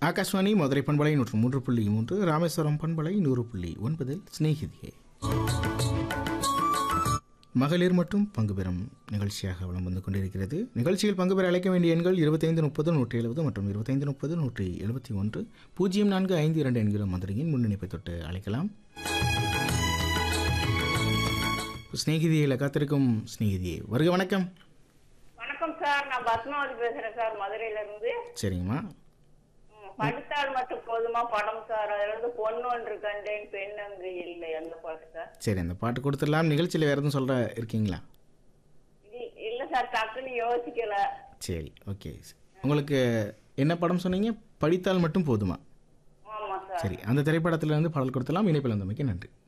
ஆகாஷ்வாணி மதுரை பண்பலை நூற்று மூன்று புள்ளி மூன்று ராமேஸ்வரம் பண்பலை நூறு புள்ளி ஒன்பதில் சிநேகிதியே மகளிர் மட்டும் பங்கு பெறும் நிகழ்ச்சியாக வலம் வந்து கொண்டிருக்கிறது நிகழ்ச்சியில் பங்கு பெற அழைக்க வேண்டிய எண்கள் இருபத்தைந்து முப்பது நூற்றி எழுபது மற்றும் இருபத்தைந்து முப்பது நூற்றி எழுபத்தி ஒன்று பூஜ்ஜியம் நான்கு ஐந்து இரண்டு என்கிற மதுரையின் முன்னிணைப்பை தொட்டு அழைக்கலாம் சிநேகிதியில் காத்திருக்கும் சிநேகிதியே வருக வணக்கம் வணக்கம் சார் நான் பத்மாவதி பேசுறேன் சார் மதுரையில இருந்து சரிங்கம்மா ம், படித்தால் மட்டும் போதுமா படம் சார் அதுல இருந்து பொண்ணு ஒன்று கண்டேன் பெண் அங்கு இல்லை அந்த பாட்டு சார் சரி அந்த பாட்டு கொடுத்துடலாம் நிகழ்ச்சியில் வேறு எதுவும் சொல்கிற இருக்கீங்களா இ- இல்ல சார் டக்குன்னு யோசிக்கல சரி ஓகே உங்களுக்கு என்ன படம் சொன்னீங்க படித்தால் மட்டும் போதுமா ஆமா சார் சரி அந்த திரைப்படத்திலிருந்து பாடல் கொடுத்தலாம் இணைப்பில் வந்தமைக்கு நன்றி